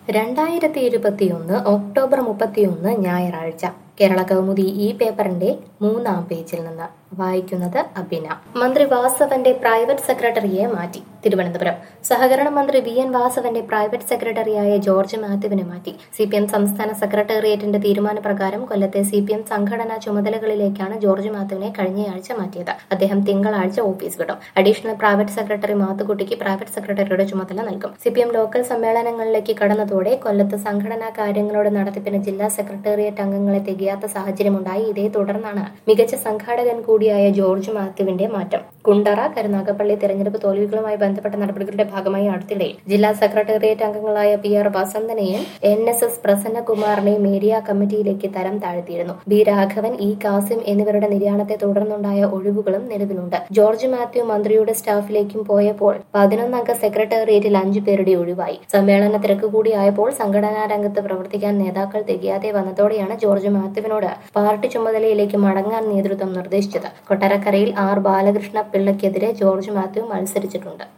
രണ്ടായിരത്തി ഇരുപത്തിയൊന്ന് ഒക്ടോബർ മുപ്പത്തിയൊന്ന് ഞായറാഴ്ച കേരള കൗമുദി ഈ പേപ്പറിന്റെ മൂന്നാം പേജിൽ നിന്ന് വായിക്കുന്നത് അബിന മന്ത്രി വാസവന്റെ പ്രൈവറ്റ് സെക്രട്ടറിയെ മാറ്റി തിരുവനന്തപുരം സഹകരണ മന്ത്രി വി എൻ വാസവന്റെ പ്രൈവറ്റ് സെക്രട്ടറിയായ ജോർജ് മാത്യുവിനെ മാറ്റി സി പി എം സംസ്ഥാന സെക്രട്ടേറിയറ്റിന്റെ തീരുമാനപ്രകാരം കൊല്ലത്തെ സി പി എം സംഘടനാ ചുമതലകളിലേക്കാണ് ജോർജ് മാത്യുവിനെ കഴിഞ്ഞയാഴ്ച മാറ്റിയത് അദ്ദേഹം തിങ്കളാഴ്ച ഓഫീസ് വിടും അഡീഷണൽ പ്രൈവറ്റ് സെക്രട്ടറി മാത്തുക്കുട്ടിക്ക് പ്രൈവറ്റ് സെക്രട്ടറിയുടെ ചുമതല നൽകും സി പി എം ലോക്കൽ സമ്മേളനങ്ങളിലേക്ക് കടന്നതോടെ കൊല്ലത്ത് സംഘടനാ കാര്യങ്ങളുടെ നടത്തിപ്പിന് ജില്ലാ സെക്രട്ടേറിയറ്റ് അംഗങ്ങളെ തികയാത്ത സാഹചര്യമുണ്ടായി ഇതേ തുടർന്നാണ് മികച്ച സംഘാടകൻ കൂടിയായ ജോർജ് മാത്യുവിന്റെ മാറ്റം കുണ്ടറ കരുനാഗപ്പള്ളി തെരഞ്ഞെടുപ്പ് തോൽവികളുമായി ബന്ധപ്പെട്ട നടപടികളുടെ ഭാഗമായി അടുത്തിടെ ജില്ലാ സെക്രട്ടേറിയറ്റ് അംഗങ്ങളായ പി ആർ വസന്തനെയും എൻ എസ് എസ് പ്രസന്നകുമാറിനെയും ഏരിയ കമ്മിറ്റിയിലേക്ക് തരം താഴ്ത്തിയിരുന്നു ബി രാഘവൻ ഇ കാസിം എന്നിവരുടെ നിര്യാണത്തെ തുടർന്നുണ്ടായ ഒഴിവുകളും നിലവിലുണ്ട് ജോർജ് മാത്യു മന്ത്രിയുടെ സ്റ്റാഫിലേക്കും പോയപ്പോൾ പതിനൊന്നംഗ സെക്രട്ടേറിയറ്റിൽ അഞ്ചു പേരുടെ ഒഴിവായി സമ്മേളന തിരക്ക് കൂടിയായപ്പോൾ സംഘടനാ രംഗത്ത് പ്രവർത്തിക്കാൻ നേതാക്കൾ തികയാതെ വന്നതോടെയാണ് ജോർജ് മാത്യുവിനോട് പാർട്ടി ചുമതലയിലേക്ക് മടങ്ങാൻ നേതൃത്വം നിർദ്ദേശിച്ചത് കൊട്ടാരക്കരയിൽ ആർ ബാലകൃഷ്ണ പിള്ളയ്ക്കെതിരെ ജോർജ് മാത്യു മത്സരിച്ചിട്ടുണ്ട്